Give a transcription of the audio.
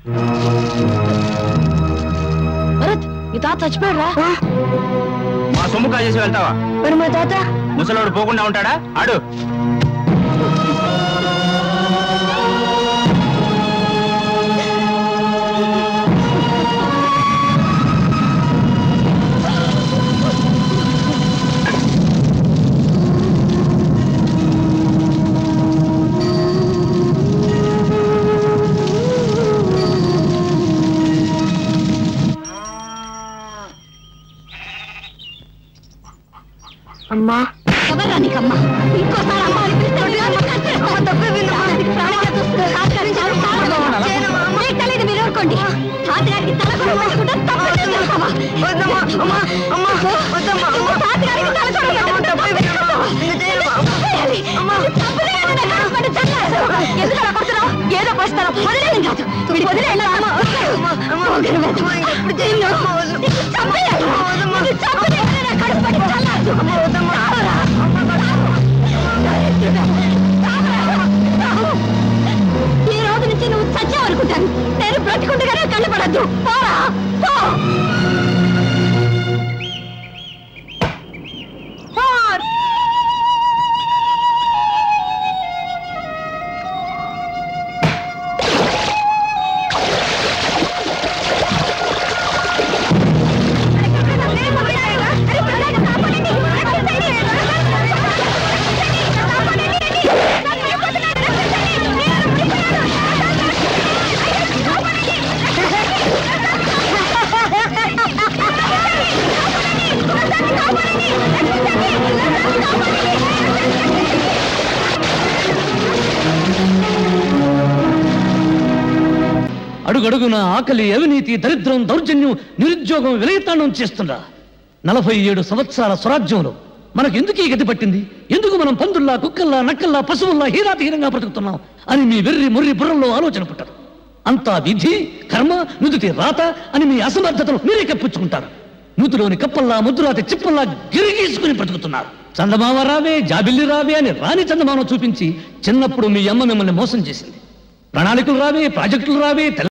భరత్ ఈ తాత చచ్చిపోయాడా మా సొమ్ము కాజేసి వెళ్తావా మరి మా తాత ముసలోడు పోకుండా ఉంటాడా ఆడు అమ్మా ఎవరా నీకమ్మా ఇంకోసారి అమ్మ అని పిలిస్తే ఉంటే అమ్మ కట్టేస్తా. దానికి ప్రాణంగా చూస్తుంది. తాతగారికి చాలా ప్రాణం. మీకు తెలీదు మీరు ఊరుకోండి తాతగారికి తల కూడా పెట్టుకుంటే తప్పు చేసేస్తావా? తాతగారికి తల కూడా పెట్టుకుంటే తప్పు చేసేస్తావా? చేయాలి. తప్పు చేయాలని నాకు కనపడి చల్లారు. ఎందుకు అలా కొడుతున్నావు? ఏదో పోస్తారా వదిలేను కాదు వీడు వదిలేను అమ్మ ఒకరి మీద ఎప్పుడు చేయను నీకు చంపేయాలి. నీకు చంపేయాలని నా కడుపుపడి చల్లారు. చావరా. ఈ రోజు నుంచి నువ్వు చచ్చావనుకుంటాను నేను బ్రతికుండగానే కళ్ళు పడద్దు పోరా పో పోర్. అడుగడుగున ఆకలి అవినీతి దరిద్రం దౌర్జన్యం నిరుద్యోగం విలయతాండం చేస్తుందా నలభై ఏడు సంవత్సరాల స్వరాజ్యంలో మనకు ఎందుకు ఈ గతి పట్టింది ఎందుకు మనం పందుల్లా కుక్కల్లా నక్కల్లా పశువుల్లా హీరాతహీనంగా బ్రతుకుతున్నాం అని మీ వెర్రి ముర్రి బుర్రంలో ఆలోచన పుట్టదు అంతా విధి కర్మ నుదుటి రాత అని మీ అసమర్థతను మీరే కప్పించుకుంటారు నూతిలోని కప్పల్లా ముద్దురాతి చిప్పల్లా గిరిగీసుకుని బ్రతుకుతున్నారు చందమామ రావే జాబిల్లి రావే అని రాని చందమామ చూపించి చిన్నప్పుడు మీ అమ్మ మిమ్మల్ని మోసం చేసింది ప్రణాళికలు రావే ప్రాజెక్టులు రావే తెల్ల